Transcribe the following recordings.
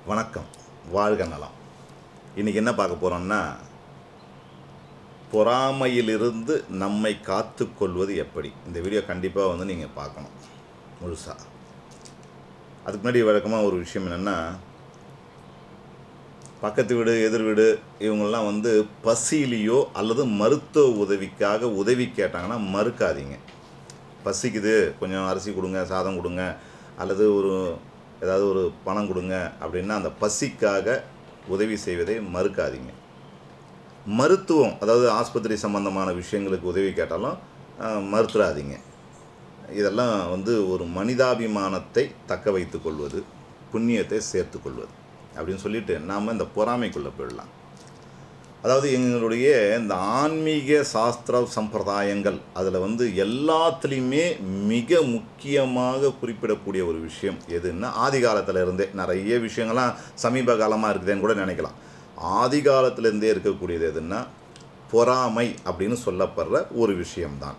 வணக்கம் வாழ்க நலம் இன்றைக்கி என்ன பார்க்க போகிறோம்னா பொறாமையிலிருந்து நம்மை காத்து கொள்வது எப்படி இந்த வீடியோ கண்டிப்பாக வந்து நீங்கள் பார்க்கணும் முழுசாக அதுக்கு முன்னாடி வழக்கமாக ஒரு விஷயம் என்னென்னா பக்கத்து வீடு எதிர் வீடு இவங்கெல்லாம் வந்து பசியிலையோ அல்லது மருத்துவ உதவிக்காக உதவி கேட்டாங்கன்னா மறுக்காதீங்க பசிக்குது கொஞ்சம் அரிசி கொடுங்க சாதம் கொடுங்க அல்லது ஒரு ஏதாவது ஒரு பணம் கொடுங்க அப்படின்னா அந்த பசிக்காக உதவி செய்வதை மறுக்காதீங்க மருத்துவம் அதாவது ஆஸ்பத்திரி சம்பந்தமான விஷயங்களுக்கு உதவி கேட்டாலும் அஹ், மறுத்துறாதீங்க இதெல்லாம் வந்து ஒரு மனிதாபிமானத்தை தக்க வைத்துக் கொள்வது புண்ணியத்தை சேர்த்து கொள்வது அப்படின்னு சொல்லிட்டு நாம் இந்த பொறாமைக்குள்ளே போயிடலாம் அதாவது எங்களுடைய இந்த ஆன்மீக சாஸ்திர சம்பிரதாயங்கள் அதில் வந்து எல்லாத்துலேயுமே மிக முக்கியமாக குறிப்பிடக்கூடிய ஒரு விஷயம் எதுன்னா ஆதி காலத்துல இருந்தே நிறைய விஷயங்கள்லாம் சமீப காலமாக இருக்குதுன்னு கூட நினைக்கலாம் ஆதி காலத்திலேருந்தே இருக்கக்கூடியது எதுன்னா பொறாமை அப்படின்னு சொல்லப்படுற ஒரு விஷயம்தான்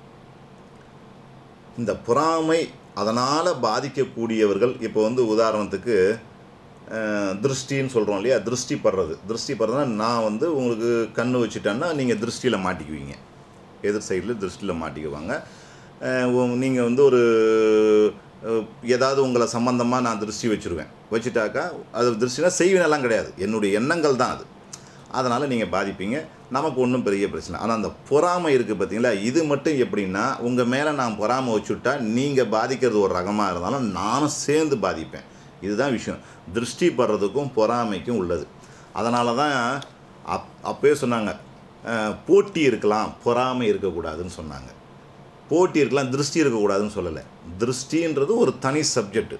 இந்த பொறாமை அதனால் பாதிக்கக்கூடியவர்கள் இப்போ வந்து உதாரணத்துக்கு அஹ், திருஷ்டின்னு சொல்கிறோம் இல்லையா திருஷ்டி படுறது திருஷ்டி படுறதுனா நான் வந்து உங்களுக்கு கண்ணு வச்சுட்டேன்னா நீங்கள் திருஷ்டியில் மாட்டிக்குவீங்க எதிர் சைடில் திருஷ்டியில் மாட்டிக்குவாங்க நீங்கள் வந்து ஒரு அஹ், ஏதாவது உங்களை சம்பந்தமாக நான் திருஷ்டி வச்சுருவேன் வச்சுட்டாக்கா அது திருஷ்டினா செய்வினெல்லாம் கிடையாது என்னுடைய எண்ணங்கள் தான் அது அதனால் நீங்கள் பாதிப்பீங்க நமக்கு ஒன்றும் பெரிய பிரச்சனை ஆனால் அந்த பொறாமை இருக்குது பார்த்தீங்களா இது மட்டும் எப்படின்னா உங்கள் மேலே நான் பொறாமை வச்சுட்டா நீங்கள் பாதிக்கிறது ஒரு ரகமாக இருந்தாலும் நானும் சேர்ந்து பாதிப்பேன் இதுதான் விஷயம் திருஷ்டி படுறதுக்கும் பொறாமைக்கும் உள்ளது அதனால தான் அப் அப்பயே சொன்னாங்க அஹ், போட்டி இருக்கலாம் பொறாமை இருக்கக்கூடாதுன்னு சொன்னாங்க போட்டி இருக்கலாம் திருஷ்டி இருக்கக்கூடாதுன்னு சொல்லலை திருஷ்டின்றது ஒரு தனி சப்ஜெக்ட்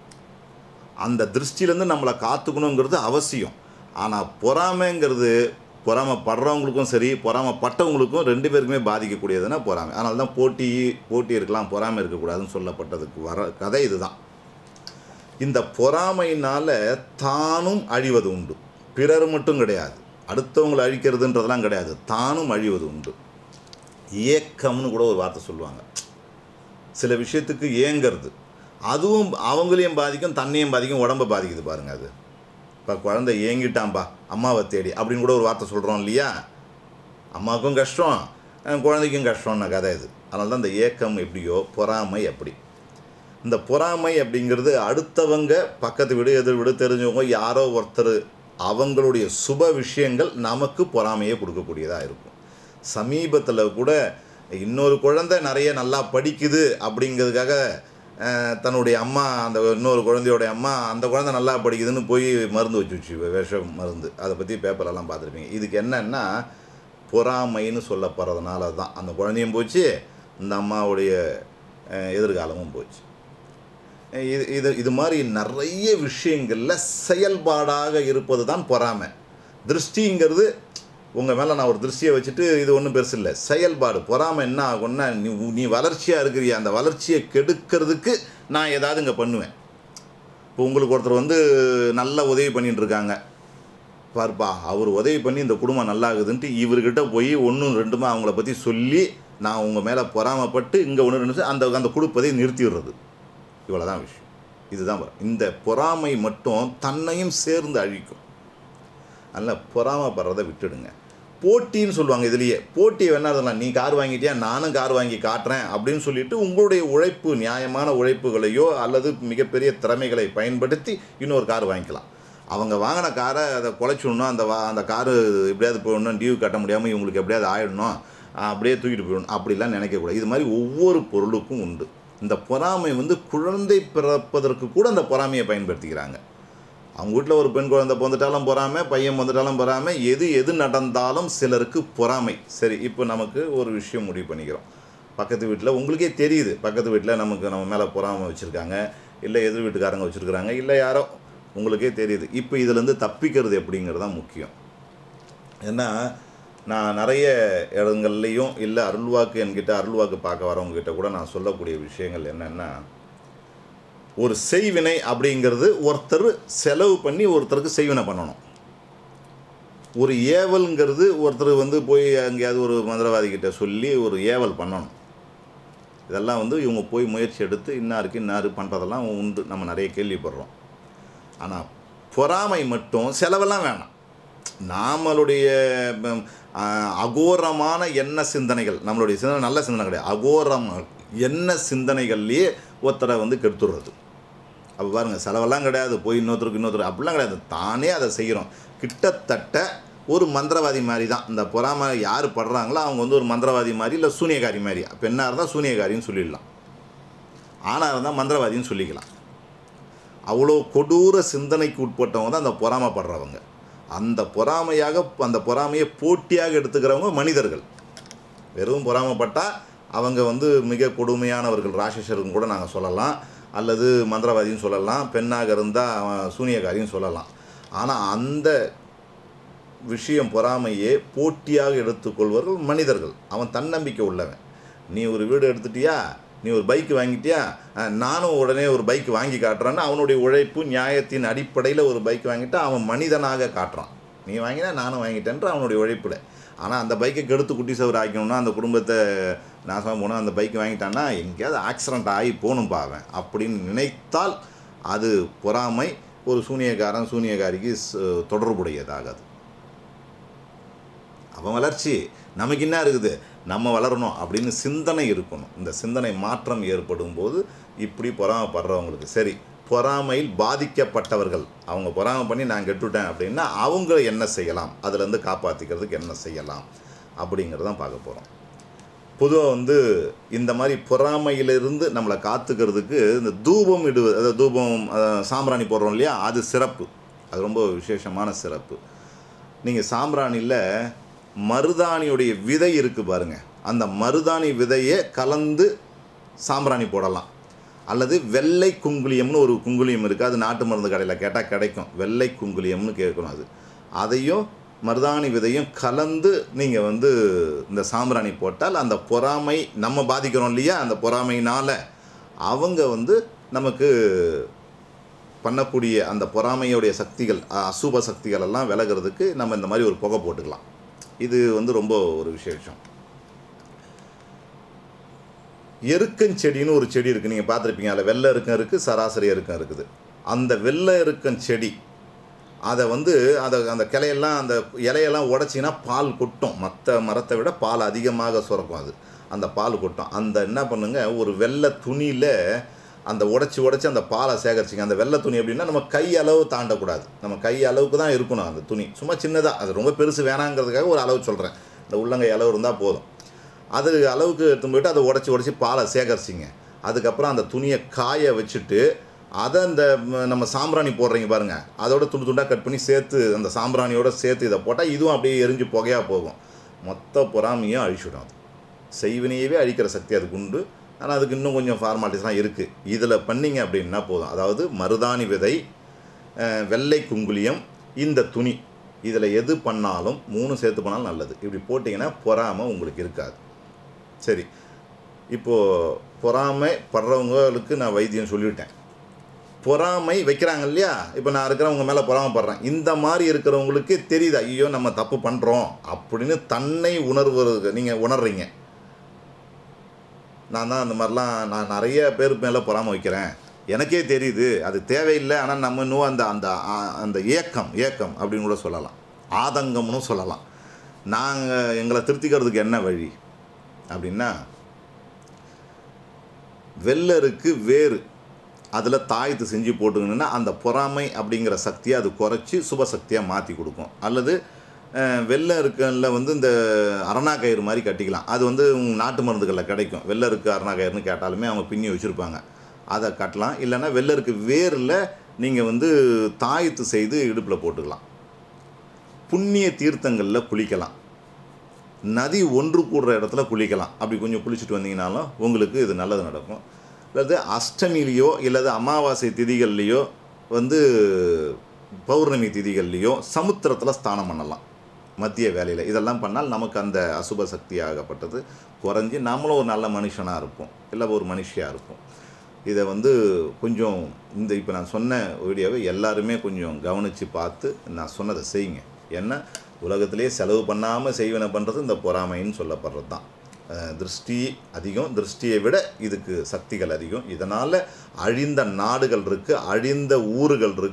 அந்த திருஷ்டிலேருந்து நம்மளை காத்துக்கணுங்கிறது அவசியம் ஆனால் பொறாமைங்கிறது பொறாமைப்படுறவங்களுக்கும் சரி பொறாமைப்பட்டவங்களுக்கும் ரெண்டு பேருக்குமே பாதிக்கக்கூடியதுன்னா பொறாமை அதனால தான் போட்டி போட்டி இருக்கலாம் பொறாமை இருக்கக்கூடாதுன்னு சொல்லப்பட்டதுக்கு வர கதை இதுதான் இந்த பொறாமையினால் தானும் அழிவது உண்டு பிறர் மட்டும் கிடையாது அடுத்தவங்களை அழிக்கிறதுன்றதெல்லாம் கிடையாது தானும் அழிவது உண்டு ஏக்கம்னு கூட ஒரு வார்த்தை சொல்லுவாங்க சில விஷயத்துக்கு ஏங்கிறது அதுவும் அவங்களையும் பாதிக்கும் தன்னையும் பாதிக்கும் உடம்பை பாதிக்குது பாருங்க அது இப்போ குழந்தை ஏங்கிட்டான்பா அம்மாவை தேடி அப்படின்னு கூட ஒரு வார்த்தை சொல்கிறோம் இல்லையா அம்மாவுக்கும் கஷ்டம் அஹ் குழந்தைக்கும் கஷ்டம்ன கதை இது அதனால தான் இந்த ஏக்கம் எப்படியோ பொறாமை அப்படி இந்த பொறாமை அப்படிங்கிறது அடுத்தவங்க பக்கத்து வீடு எதிர் வீடு தெரிஞ்சவங்க யாரோ ஒருத்தர் அவங்களுடைய சுப விஷயங்கள் நமக்கு பொறாமையை கொடுக்கக்கூடியதாக இருக்கும் சமீபத்தில் கூட இன்னொரு குழந்தை நிறைய நல்லா படிக்குது அப்படிங்கிறதுக்காக அஹ், தன்னுடைய அம்மா அந்த இன்னொரு குழந்தையோட அம்மா அந்த குழந்தை நல்லா படிக்குதுன்னு போய் மருந்து வச்சு வச்சு விஷ மருந்து அதை பற்றி பேப்பரெல்லாம் பார்த்துருப்பீங்க இதுக்கு என்னன்னா பொறாமைன்னு சொல்லப்படுறதுனால தான் அந்த குழந்தையும் போச்சு இந்த அம்மாவுடைய அஹ், எதிர்காலமும் போச்சு இது இது இது மாதிரி நிறைய விஷயங்களில் செயல்பாடாக இருப்பது தான் பொறாமை திருஷ்டிங்கிறது உங்கள் மேலே நான் ஒரு திருஷ்டியை வச்சுட்டு இது ஒன்றும் பெருசு இல்லை செயல்பாடு பொறாமை என்ன ஆகும்னா நீ நீ வளர்ச்சியாக இருக்கிறிய அந்த வளர்ச்சியை கெடுக்கிறதுக்கு நான் ஏதாவது இங்கே பண்ணுவேன் இப்போ உங்களுக்கு ஒருத்தர் வந்து நல்ல உதவி பண்ணிட்டு இருக்காங்க பார்ப்பா அவர் உதவி பண்ணி இந்த குடும்பம் நல்லாகுதுன்ட்டு இவர்கிட்ட போய் ஒன்றும் ரெண்டுமா அவங்கள பற்றி சொல்லி நான் உங்கள் மேலே பொறாமைப்பட்டு இங்கே ஒன்று ரெண்டு அந்த அந்த கொடுப்பதை நிறுத்திடுறது இவ்வளோதான் விஷயம் இதுதான் பொறா- இந்த பொறாமை மட்டும் தன்னையும் சேர்ந்து அழிக்கும் அதனால் பொறாமைப்படுறதை விட்டுடுங்க போட்டின்னு சொல்லுவாங்க இதுலேயே போட்டி வேணா இருக்கலாம் நீ கார் வாங்கிட்டியா நானும் கார் வாங்கி காட்டுறேன் அப்படின்னு சொல்லிட்டு உங்களுடைய உழைப்பு நியாயமான உழைப்புகளையோ அல்லது மிகப்பெரிய திறமைகளை பயன்படுத்தி இன்னொரு கார் வாங்கிக்கலாம் அவங்க வாங்கின காரை அதை குலைச்சிடணும் அந்த வா அந்த காரு எப்படியாவது போடணும் டியூ கட்ட முடியாமல் இவங்களுக்கு எப்படியாவது ஆயிடணும் அப்படியே தூக்கிட்டு போயிடணும் அப்படிலாம் நினைக்கக்கூடாது இது மாதிரி ஒவ்வொரு பொருளுக்கும் உண்டு இந்த பொறாமை வந்து குழந்தை பிறப்பதற்கு கூட அந்த பொறாமையை பயன்படுத்திக்கிறாங்க அவங்க வீட்டில் ஒரு பெண் குழந்தை பிறந்துட்டாலும் பொறாமை பையன் பிறந்துட்டாலும் பொறாமை எது எது நடந்தாலும் சிலருக்கு பொறாமை சரி இப்போ நமக்கு ஒரு விஷயம் முடிவு பண்ணிக்கிறோம் பக்கத்து வீட்டில் உங்களுக்கே தெரியுது பக்கத்து வீட்டில் நமக்கு நம்ம மேலே பொறாமை வச்சுருக்காங்க இல்லை எதிர் வீட்டுக்காரங்க வச்சுருக்குறாங்க இல்லை யாரோ உங்களுக்கே தெரியுது இப்போ இதுலேருந்து தப்பிக்கிறது எப்படிங்கிறது தான் முக்கியம் ஏன்னா நான் நிறைய இடங்கள்லையும் இல்லை அருள்வாக்கு என்கிட்ட அருள்வாக்கு பார்க்க வரவங்ககிட்ட கூட நான் சொல்லக்கூடிய விஷயங்கள் என்னென்னா ஒரு செய்வினை அப்படிங்கிறது ஒருத்தர் செலவு பண்ணி ஒருத்தருக்கு செய்வினை பண்ணணும் ஒரு ஏவல்ங்கிறது ஒருத்தர் வந்து போய் எங்கேயாவது ஒரு மந்திரவாதி கிட்ட சொல்லி ஒரு ஏவல் பண்ணணும் இதெல்லாம் வந்து இவங்க போய் முயற்சி எடுத்து இன்னாருக்கு இன்னாரு பண்ணுறதெல்லாம் உண்டு நம்ம நிறைய கேள்விப்படுறோம் ஆனால் பொறாமை மட்டும் செலவெல்லாம் வேணாம் நாமளுடைய ம், ஆ, அகோரமான எண்ண சிந்தனைகள் நம்மளுடைய சிந்தனை நல்ல சிந்தனை கிடையாது அகோரம் எண்ண சிந்தனைகள்லேயே ஒருத்தரை வந்து கெடுத்துடுறது அப்போ பாருங்கள் செலவெல்லாம் கிடையாது போய் இன்னொருத்தருக்கு இன்னொருத்தர் அப்படிலாம் கிடையாது தானே அதை செய்கிறோம் கிட்டத்தட்ட ஒரு மந்திரவாதி மாதிரி தான் இந்த பொறாமை யார் படுறாங்களோ அவங்க வந்து ஒரு மந்திரவாதி மாதிரி இல்லை சூனியக்காரி மாதிரி பெண்ணாக இருந்தால் சூனியக்காரின்னு சொல்லிடலாம் ஆணாக இருந்தால் மந்திரவாதின்னு சொல்லிக்கலாம் அவ்வளோ கொடூர சிந்தனைக்கு உட்பட்டவங்க தான் அந்த பொறாமைப்படுறவங்க அந்த பொறாமையாக அந்த பொறாமையை போட்டியாக எடுத்துக்கிறவங்க மனிதர்கள் வெறும் பொறாமைப்பட்டால் அவங்க வந்து மிக கொடுமையானவர்கள் ராட்சசர்கள் கூட நாங்கள் சொல்லலாம் அல்லது மந்திரவாதின்னு சொல்லலாம் பெண்ணாக இருந்தால் அவன் சூனியக்காரின்னு சொல்லலாம் ஆனால் அந்த விஷயம் பொறாமையே போட்டியாக எடுத்துக்கொள்வர்கள் மனிதர்கள் அவன் தன்னம்பிக்கை உள்ளவன் நீ ஒரு வீடு எடுத்துட்டியா நீ ஒரு பைக் வாங்கிட்டியா அஹ், நானும் உடனே ஒரு பைக் வாங்கி காட்டுறேன்னு அவனுடைய உழைப்பு நியாயத்தின் அடிப்படையில் ஒரு பைக் வாங்கிட்டு அவன் மனிதனாக காட்டுறான் நீ வாங்கினா நானும் வாங்கிட்டேன்ற அவனுடைய உழைப்பில் ஆனால் அந்த பைக்கை கெடுத்து குட்டி சவர் ஆக்கணும்னா அந்த குடும்பத்தை நாசமாக போனால் அந்த பைக் வாங்கிட்டான்னா எங்கேயாவது ஆக்சிடென்ட் ஆகி போகணும் பாவன் அப்படின்னு நினைத்தால் அது பொறாமை ஒரு சூனியக்காரன் சூனியக்காரிக்கு ச- தொடர்புடையதாகாது அவன் வளர்ச்சி நமக்கு என்ன இருக்குது நம்ம வளரணும் அப்படின்னு சிந்தனை இருக்கணும் இந்த சிந்தனை மாற்றம் ஏற்படும் போது இப்படி பொறாமைப்படுறவங்களுக்கு சரி பொறாமையில் பாதிக்கப்பட்டவர்கள் அவங்க பொறாமை பண்ணி நான் கெட்டுட்டேன் அப்படின்னா அவங்க என்ன செய்யலாம் அதுலேருந்து காப்பாற்றிக்கிறதுக்கு என்ன செய்யலாம் அப்படிங்கிறதான் பார்க்க போகிறோம் பொதுவாக வந்து இந்த மாதிரி பொறாமையிலிருந்து நம்மளை காத்துக்கிறதுக்கு இந்த தூபம் இடுவது அதாவது தூபம் அஹ், சாம்பிராணி போடுறோம் இல்லையா அது சிறப்பு அது ரொம்ப விசேஷமான சிறப்பு நீங்கள் சாம்பிராணியில் மருதாணியுடைய விதை இருக்குது பாருங்க அந்த மருதாணி விதையே கலந்து சாம்பிராணி போடலாம் அல்லது வெள்ளை குங்குளியம்னு ஒரு குங்குளியம் இருக்குது அது நாட்டு மருந்து கடையில் கேட்டால் கிடைக்கும் வெள்ளை குங்குளியம்னு கேட்கணும் அது அதையும் மருதாணி விதையும் கலந்து நீங்கள் வந்து இந்த சாம்பிராணி போட்டால் அந்த பொறாமை நம்ம பாதிக்கிறோம் இல்லையா அந்த பொறாமையினால் அவங்க வந்து நமக்கு பண்ணக்கூடிய அந்த பொறாமையுடைய சக்திகள் அ- அசுப சக்திகள் எல்லாம் விலகிறதுக்கு நம்ம இந்த மாதிரி ஒரு புகை போட்டுக்கலாம் இது வந்து ரொம்ப ஒரு விசேஷம் எருக்கஞ்செடின்னு ஒரு செடி இருக்குது நீங்கள் பார்த்துருப்பீங்க அதில் வெள்ளை எருக்கம் இருக்குது சராசரி எருக்கம் இருக்குது அந்த வெள்ளை எருக்கம் செடி அதை வந்து அதை அந்த கிளையெல்லாம் அந்த இலையெல்லாம் உடச்சிங்கன்னா பால் கொட்டும் மற்ற மரத்தை விட பால் அதிகமாக சுரக்கும் அது அந்த பால் கொட்டும் அந்த என்ன பண்ணுங்க ஒரு வெள்ளை துணியில் அந்த உடச்சி உடச்சி அந்த பாலை சேகரிச்சிங்க அந்த வெள்ளை துணி எப்படின்னா நம்ம கை அளவு தாண்டக்கூடாது நம்ம கை அளவுக்கு தான் இருக்கணும் அந்த துணி சும்மா சின்னதாக அது ரொம்ப பெருசு வேணாங்கிறதுக்காக ஒரு அளவு சொல்கிறேன் இந்த உள்ளங்கை அளவு இருந்தால் போதும் அது அளவுக்கு எடுத்துன்னு போயிட்டு அதை உடச்சி உடச்சி பாலை சேகரிச்சிங்க அதுக்கப்புறம் அந்த துணியை காய வச்சுட்டு அதை அந்த ம, நம்ம சாம்பிராணி போடுறீங்க பாருங்க அதோட துண்டு துண்டாக கட் பண்ணி சேர்த்து அந்த சாம்பிராணியோட சேர்த்து இதை போட்டால் இதுவும் அப்படியே எரிஞ்சு புகையாக போகும் மொத்த பொறாமையும் அழிச்சுடும் அது செய்வினையவே அழிக்கிற சக்தி அதுக்கு உண்டு ஆனால் அதுக்கு இன்னும் கொஞ்சம் ஃபார்மாலிட்டிஸ்லாம் இருக்குது இதில் பண்ணீங்க அப்படின்னா போதும் அதாவது மருதாணி விதை அஹ், வெள்ளை குங்குலியம் இந்த துணி இதில் எது பண்ணாலும் மூணு சேர்த்து பண்ணாலும் நல்லது இப்படி போட்டிங்கன்னா பொறாமை உங்களுக்கு இருக்காது சரி இப்போது பொறாமை படுறவங்களுக்கு நான் வைத்தியம் சொல்லிவிட்டேன் பொறாமை வைக்கிறாங்க இல்லையா இப்போ நான் இருக்கிறவங்க மேலே பொறாமைப்படுறேன் இந்த மாதிரி இருக்கிறவங்களுக்கு தெரியுது ஐயோ நம்ம தப்பு பண்ணுறோம் அப்படின்னு தன்னை உணர்வது நீங்கள் உணர்றீங்க நான் தான் அந்த மாதிரிலாம் நான் நிறைய பேர் மேலே பொறாமை வைக்கிறேன் எனக்கே தெரியுது அது தேவையில்லை ஆனால் நம்ம இன்னும் அந்த அந்த ஆ- அந்த ஏக்கம் ஏக்கம் அப்படின்னு கூட சொல்லலாம் ஆதங்கம்னு சொல்லலாம் நாங்கள் எங்களை திருத்திக்கிறதுக்கு என்ன வழி அப்படின்னா வெள்ளருக்கு வேறு அதில் தாயத்து செஞ்சு போட்டுக்கணுன்னா அந்த பொறாமை அப்படிங்கிற சக்தியை அது குறைச்சி சுபசக்தியாக மாற்றி கொடுக்கும் அல்லது அஹ், வெள்ளை இருக்கல வந்து இந்த அரணா கயிறு மாதிரி கட்டிக்கலாம் அது வந்து உங்க நாட்டு மருந்துகளில் கிடைக்கும் வெள்ளை இருக்கு அரணா கயிறுன்னு கேட்டாலுமே அவங்க பின்னி வச்சுருப்பாங்க அதை கட்டலாம் இல்லைன்னா வெள்ளை இருக்கு வேரில் நீங்கள் வந்து தாயத்து செய்து இடுப்பில் போட்டுக்கலாம் புண்ணிய தீர்த்தங்களில் குளிக்கலாம் நதி ஒன்று கூடுற இடத்துல குளிக்கலாம் அப்படி கொஞ்சம் குளிச்சுட்டு வந்தீங்கனாலும் உங்களுக்கு இது நல்லது நடக்கும் அல்லது அஷ்டமிலேயோ இல்லது அமாவாசை திதிகள்லேயோ வந்து பௌர்ணமி திதிகள்லேயோ சமுத்திரத்தில் ஸ்நானம் பண்ணலாம் மத்திய வேலையில் இதெல்லாம் பண்ணால் நமக்கு அந்த அசுப சக்தி ஆகப்பட்டது குறைஞ்சி நம்மளும் ஒரு நல்ல மனுஷனாக இருப்போம் இல்லை ஒரு மனுஷியாக இருப்போம் இதை வந்து கொஞ்சம் இந்த இப்போ நான் சொன்ன வீடியோவை எல்லாருமே கொஞ்சம் கவனித்து பார்த்து நான் சொன்னதை செய்யுங்க ஏன்னா உலகத்திலே செலவு பண்ணாமல் செய்வன பண்ணுறது இந்த பொறாமைன்னு சொல்லப்படுறது தான் அஹ் திருஷ்டி அதிகம் திருஷ்டியை விட இதுக்கு சக்திகள் அதிகம் இதனால் அழிந்த நாடுகள் இருக்குது அழிந்த ஊர்கள் இருக்குது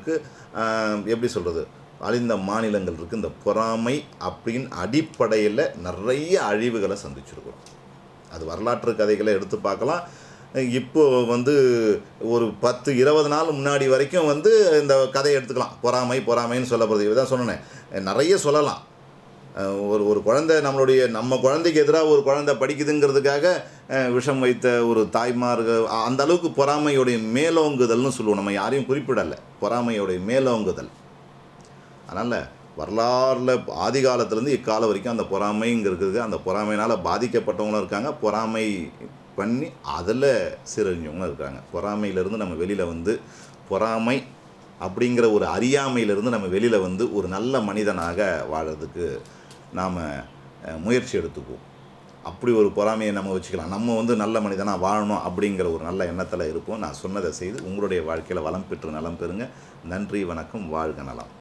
ஆஹ், எப்படி சொல்கிறது அழிந்த மாநிலங்கள் இருக்குது இந்த பொறாமை அப்படின்னு அடிப்படையில் நிறைய அழிவுகளை சந்திச்சிருக்கிறோம் அது வரலாற்று கதைகளை எடுத்து பார்க்கலாம் இப்போ வந்து ஒரு பத்து இருபது நாள் முன்னாடி வரைக்கும் வந்து இந்த கதையை எடுத்துக்கலாம் பொறாமை பொறாமைன்னு சொல்லப்படுது இதான் சொன்னேன் நிறைய சொல்லலாம் அஹ் ஒரு ஒரு குழந்தை நம்மளுடைய நம்ம குழந்தைக்கு எதிராக ஒரு குழந்தை படிக்குதுங்கிறதுக்காக அஹ், விஷம் வைத்த ஒரு தாய்மார்கள் அ- அந்த அளவுக்கு பொறாமையுடைய மேலோங்குதல்னு சொல்லுவோம் நம்ம யாரையும் குறிப்பிடலை பொறாமையுடைய மேலோங்குதல் அதனால் வரலாறில் ஆதி காலத்துலேருந்து இக்காலம் வரைக்கும் அந்த பொறாமைங்கிறது அந்த பொறாமையினால் பாதிக்கப்பட்டவங்களும் இருக்காங்க பொறாமை பண்ணி அதில் சீரழிஞ்சவங்களும் இருக்காங்க பொறாமையிலேருந்து நம்ம வெளியில் வந்து பொறாமை அப்படிங்கிற ஒரு அறியாமையிலிருந்து நம்ம வெளியில் வந்து ஒரு நல்ல மனிதனாக வாழறதுக்கு நாம் முயற்சி எடுத்துக்குவோம் அப்படி ஒரு பொறாமையை நம்ம வச்சுக்கலாம் நம்ம வந்து நல்ல மனிதனாக வாழணும் அப்படிங்கிற ஒரு நல்ல எண்ணத்தில் இருப்போம் நான் சொன்னதை செய்து உங்களுடைய வாழ்க்கையில் வளம் பெற்று நலம் பெறுங்க நன்றி வணக்கம் வாழ்க நலம்